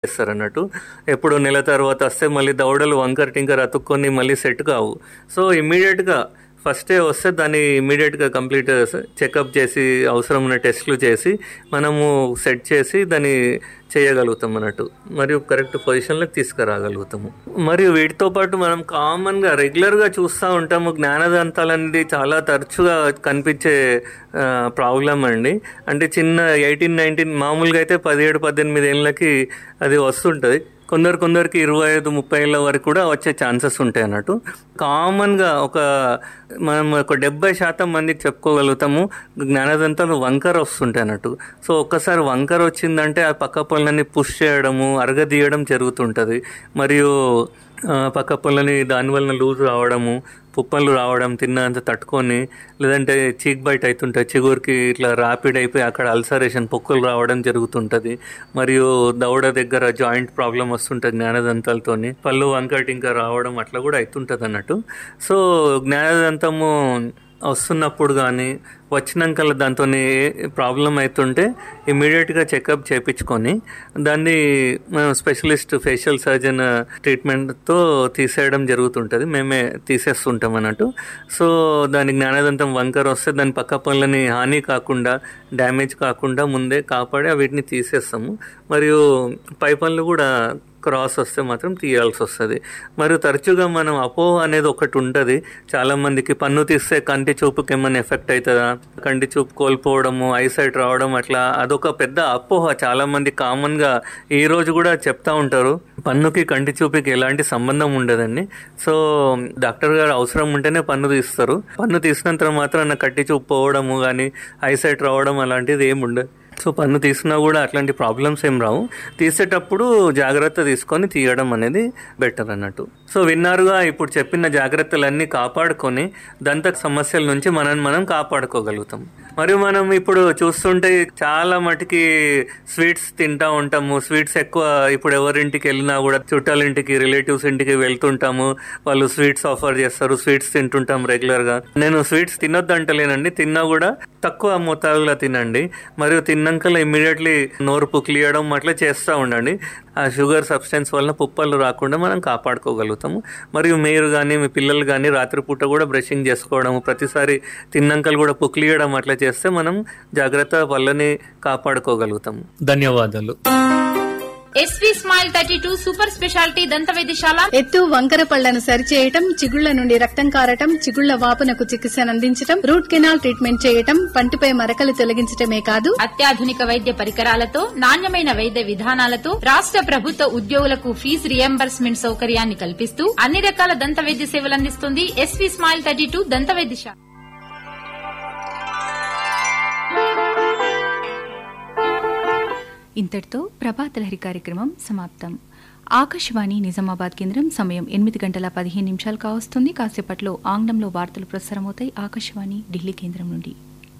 చేస్తారు అన్నట్టు ఎప్పుడు నెల తర్వాత వస్తే మళ్ళీ దవడలు వంకర టింకర్ అతుక్కొని మళ్ళీ సెట్ కావు సో ఇమ్మీడియట్గా ఫస్టే వస్తే దాన్ని ఇమీడియట్గా కంప్లీట్ చెకప్ చేసి అవసరం ఉన్న టెస్ట్లు చేసి మనము సెట్ చేసి దాన్ని చేయగలుగుతాం అన్నట్టు మరియు కరెక్ట్ పొజిషన్లోకి తీసుకురాగలుగుతాము మరియు వీటితో పాటు మనం కామన్గా రెగ్యులర్గా చూస్తూ ఉంటాము జ్ఞానదంతాలు అనేది చాలా తరచుగా కనిపించే ప్రాబ్లం అండి అంటే చిన్న ఎయిటీన్ నైన్టీన్ మామూలుగా అయితే పదిహేడు పద్దెనిమిది ఏళ్ళకి అది వస్తుంటుంది కొందరు కొందరికి ఇరవై ఐదు ముప్పై ఏళ్ళ వరకు కూడా వచ్చే ఛాన్సెస్ ఉంటాయి అన్నట్టు కామన్గా ఒక మనం ఒక డెబ్బై శాతం మందికి చెప్పుకోగలుగుతాము జ్ఞానదంతాలు వంకర వస్తుంటాయి అన్నట్టు సో ఒక్కసారి వంకర వచ్చిందంటే ఆ పక్క పళ్ళని పుష్ చేయడము అరగదీయడం జరుగుతుంటుంది మరియు ఆ, పక్క పళ్ళని దానివల్ల లూజ్ రావడము పుప్పలు రావడం తిన్నంత తట్టుకొని లేదంటే చీక్ బైట్ అవుతుంటాయి చిగురికి ఇట్లా ర్యాపిడ్ అయిపోయి అక్కడ అల్సరేషన్ పొక్కులు రావడం జరుగుతుంటుంది మరియు దవడ దగ్గర జాయింట్ ప్రాబ్లం వస్తుంటుంది జ్ఞానదంతాలతోని పళ్ళు వంకటి ఇంకా రావడం అట్లా కూడా అవుతుంటుంది అన్నట్టు సో జ్ఞానదంతము వస్తున్నప్పుడు కానీ వచ్చినాక దాంతో ప్రాబ్లం అవుతుంటే ఇమీడియట్గా చెకప్ చేయించుకొని దాన్ని మనం స్పెషలిస్ట్ ఫేషియల్ సర్జన్ ట్రీట్మెంట్తో తీసేయడం జరుగుతుంటుంది మేమే తీసేస్తుంటాం అన్నట్టు సో దాని జ్ఞానదంతం వంకర వస్తే దాని పక్క పనులని హాని కాకుండా డ్యామేజ్ కాకుండా ముందే కాపాడి వీటిని తీసేస్తాము మరియు పై పనులు కూడా క్రాస్ వస్తే మాత్రం తీయాల్సి వస్తుంది మరియు తరచుగా మనం అపోహ అనేది ఒకటి ఉంటుంది చాలా మందికి పన్ను తీస్తే కంటి చూపుకి ఏమైనా ఎఫెక్ట్ అవుతుందా కంటి చూపు కోల్పోవడము ఐసైట్ రావడం అట్లా అదొక పెద్ద అపోహ చాలా మంది కామన్ గా ఈ రోజు కూడా చెప్తా ఉంటారు పన్నుకి కంటి చూపుకి ఎలాంటి సంబంధం ఉండదండి సో డాక్టర్ గారు అవసరం ఉంటేనే పన్ను తీస్తారు పన్ను తీసినంత మాత్రాన కట్టి చూపు పోవడము కానీ ఐసైట్ రావడం అలాంటిది ఏమి ఉండదు సో పన్ను తీసినా కూడా అట్లాంటి ప్రాబ్లమ్స్ ఏం రావు తీసేటప్పుడు జాగ్రత్త తీసుకొని తీయడం అనేది బెటర్ అన్నట్టు సో విన్నారుగా ఇప్పుడు చెప్పిన జాగ్రత్తలన్నీ కాపాడుకొని దంత సమస్యల నుంచి మనం మనం కాపాడుకోగలుగుతాం మరియు మనం ఇప్పుడు చూస్తుంటే చాలా మటుకి స్వీట్స్ తింటా ఉంటాము స్వీట్స్ ఎక్కువ ఇప్పుడు ఎవరింటికి వెళ్ళినా కూడా చుట్టాల ఇంటికి రిలేటివ్స్ ఇంటికి వెళ్తుంటాము వాళ్ళు స్వీట్స్ ఆఫర్ చేస్తారు స్వీట్స్ తింటుంటాం రెగ్యులర్ గా నేను స్వీట్స్ తినొద్దు అంటలేనండి తిన్నా కూడా తక్కువ మోతాదులో తినండి మరియు తిన్నాక ఇమ్మీడియట్లీ నోరు పుక్లియడం అట్లా చేస్తూ ఉండండి ఆ షుగర్ సబ్స్టెన్స్ వలన పుప్పలు రాకుండా మనం కాపాడుకోగలుగుతాము మరియు మీరు కానీ మీ పిల్లలు కానీ రాత్రిపూట కూడా బ్రషింగ్ చేసుకోవడం ప్రతిసారి తిన్నాకలు కూడా పుక్లియడం అట్లా చేస్తే మనం జాగ్రత్త పళ్ళని కాపాడుకోగలుగుతాము ధన్యవాదాలు S V smile thirty two super speciality దంత వైద్యశాల ఎత్తు వంకర పళ్లను సరిచేయటం చిగుళ్ల నుండి రక్తం కారటం చిగుళ్ల వాపునకు చికిత్సను అందించటం రూట్ కెనాల్ ట్రీట్మెంట్ చేయటం పంటిపై మరకలు తొలగించటమే కాదు అత్యాధునిక వైద్య పరికరాలతో నాణ్యమైన వైద్య విధానాలతో రాష్ట్ర ప్రభుత్వ ఉద్యోగులకు ఫీజు రియంబర్స్మెంట్ సౌకర్యాన్ని కల్పిస్తూ అన్ని రకాల దంత వైద్య సేవలు అందిస్తుంది ఎస్వి స్మైల్ థర్టీ టూ దంత వైద్యశాల ఇంతటితో ప్రభాతలహరి కార్యక్రమం సమాప్తం ఆకాశవాణి నిజామాబాద్ కేంద్రం సమయం ఎనిమిది గంటల పదిహేను నిమిషాలు కావస్తుంది కాసేపట్లో ఆంగ్లంలో వార్తలు ప్రసారమవుతాయి ఆకాశవాణి ఢిల్లీ కేంద్రం నుండి